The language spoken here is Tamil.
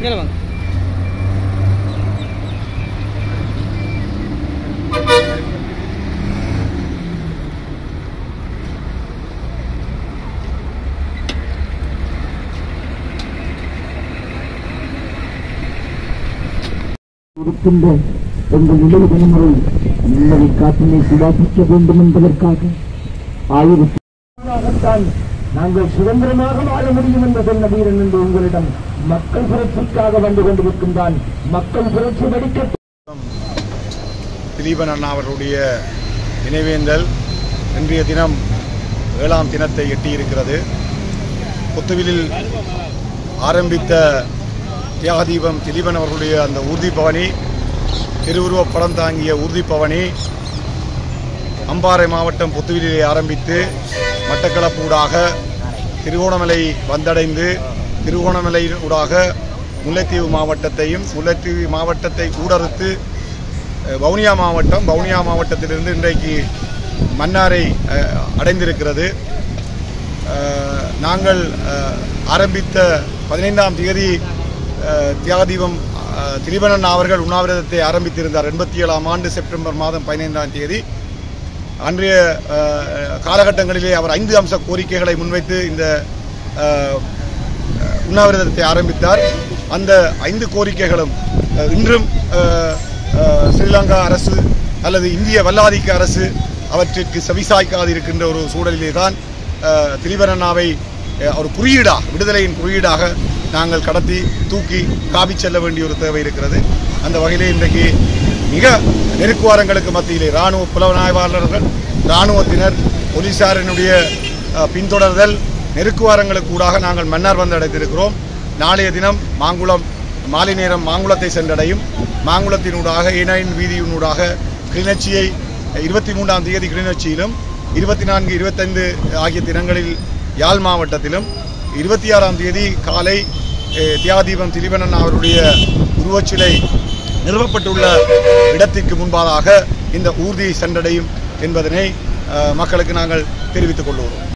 மேலே வாங்க இருக்கின்ற எங்கள் இளைய தலைமுறை நிம்மதி காற்றினை சுவாசிக்க வேண்டும் என்பதற்காக ஆயிரத்தி நாங்கள் சுதந்திரமாக வாழ முடியும் என்ற சொன்ன வீரன் என்று உங்களிடம் மக்கள் புரட்சிக்காக வந்து கொண்டிருக்கின்றான் மக்கள் புரட்சி வெடிக்க திலீபன் அண்ணா அவர்களுடைய நினைவேந்தல் இன்றைய தினம் ஏழாம் தினத்தை எட்டியிருக்கிறது புத்துவிலில் ஆரம்பித்த தியாகதீபம் திலீபன் அவர்களுடைய அந்த ஊர்தி பவனி திருவுருவப் படம் தாங்கிய ஊர்தி பவனி அம்பாறை மாவட்டம் புத்துவிலிலே ஆரம்பித்து மட்டக்களப்பு ஊடாக திருகோணமலை வந்தடைந்து திருகோணமலை ஊடாக முல்லைத்தீவு மாவட்டத்தையும் முல்லைத்தீவு மாவட்டத்தை ஊடறுத்து அஹ், வவுனியா மாவட்டம் வவுனியா மாவட்டத்திலிருந்து இன்றைக்கு மன்னாரை அஹ், அடைந்திருக்கிறது அஹ், நாங்கள் அஹ், ஆரம்பித்த பதினைந்தாம் தேதி அஹ், தியாகதீபம் அஹ், திலீபனன் அவர்கள் உண்ணாவிரதத்தை ஆரம்பித்திருந்தார் எண்பத்தி ஏழாம் ஆண்டு செப்டம்பர் மாதம் பதினைந்தாம் தேதி அன்றைய அஹ், காலகட்டங்களிலே அவர் ஐந்து அம்ச கோரிக்கைகளை முன்வைத்து இந்த அஹ், உண்ணாவிரதத்தை ஆரம்பித்தார் அந்த ஐந்து கோரிக்கைகளும் அஹ், இன்றும் அஹ், அஹ், ஸ்ரீலங்கா அரசு அல்லது இந்திய வல்லாதிக்க அரசு அவற்றிற்கு செவிசாய்க்காது இருக்கின்ற ஒரு சூழலிலே தான் அஹ், திரிபரண்ணாவை அஹ், ஒரு குறியீடாக விடுதலையின் குறியீடாக நாங்கள் கடத்தி தூக்கி காவி செல்ல வேண்டிய ஒரு தேவை இருக்கிறது அந்த வகையிலே இன்றைக்கு மிக நெருக்குவாரங்களுக்கு மத்தியிலே இராணுவ புலனாய்வாளர்கள் இராணுவத்தினர் போலீசாரினுடைய அஹ், பின்தொடர்தல் நெருக்குவாரங்களுக்கு ஊடாக நாங்கள் மன்னார் வந்து அடைத்திருக்கிறோம் நாளைய தினம் மாங்குளம் மாலை நேரம் மாங்குளத்தை சென்றடையும் மாங்குளத்தினூடாக ஏனையின் வீதியினூடாக கிளிநொச்சியை இருபத்தி மூன்றாம் தேதி கிளிநொச்சியிலும் இருபத்தி நான்கு இருபத்தைந்து ஆகிய தினங்களில் யாழ் மாவட்டத்திலும் இருபத்தி ஆறாம் தேதி காலை அஹ், தியாகதீபம் திலீபனன் அவருடைய உருவச்சிலை நிறுவப்பட்டுள்ள இடத்திற்கு முன்பாக இந்த ஊர்தி சென்றடையும் என்பதனை அஹ், மக்களுக்கு நாங்கள் தெரிவித்துக் கொள்கிறோம்